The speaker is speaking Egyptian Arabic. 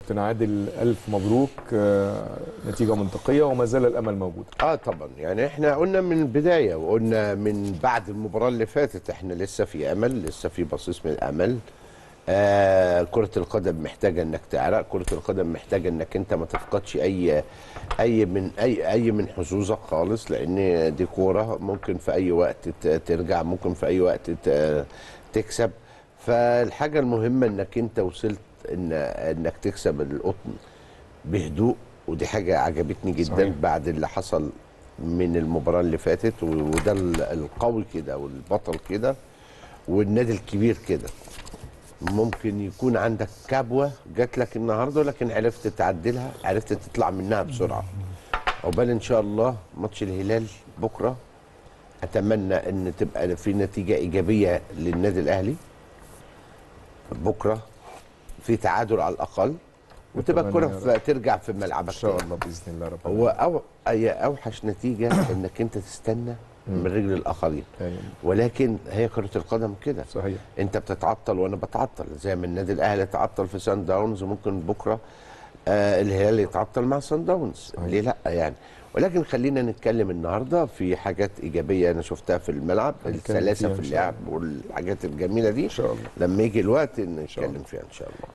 كابتن عادل الف مبروك آه، نتيجه منطقيه وما زال الامل موجود اه طبعا يعني احنا قلنا من البدايه وقلنا من بعد المباراه اللي فاتت احنا لسه في امل لسه في بصيص من الامل آه كرة القدم محتاجة انك تعرق، كرة القدم محتاجة انك انت ما تفقدش اي اي من اي اي من حظوظك خالص لان دي كورة ممكن في اي وقت ت- ترجع ممكن في اي وقت ت- تكسب فالحاجة المهمة انك انت وصلت ان انك تكسب القطن بهدوء ودي حاجة عجبتني جدا صحيح. بعد اللي حصل من المباراة اللي فاتت و- وده ال- القوي كده والبطل كده والنادي الكبير كده ممكن يكون عندك كبوة جات لك النهارده لكن عرفت تعدلها عرفت تطلع منها بسرعة عقبال ان شاء الله ماتش الهلال بكرة اتمنى ان تبقى في نتيجة ايجابية للنادي الاهلي بكرة في تعادل على الاقل وتبقى أتمنى الكرة يا في- ترجع في ملعبك ان شاء تاني. الله باذن الله رب هو أو هي اوحش نتيجه انك انت تستنى من رجل الاخرين العالمين. ولكن هي كره القدم كده صحيح انت بتتعطل وانا بتعطل زي ما النادي الاهلي تعطل في سان داونز وممكن بكره آه الهلال يتعطل مع سان داونز ليه لا يعني ولكن خلينا نتكلم النهارده في حاجات ايجابيه انا شفتها في الملعب هنتكلم السلاسه فيها في إن شاء اللعب والحاجات الجميله دي ان شاء الله لما يجي الوقت شاء نتكلم فيها ان شاء الله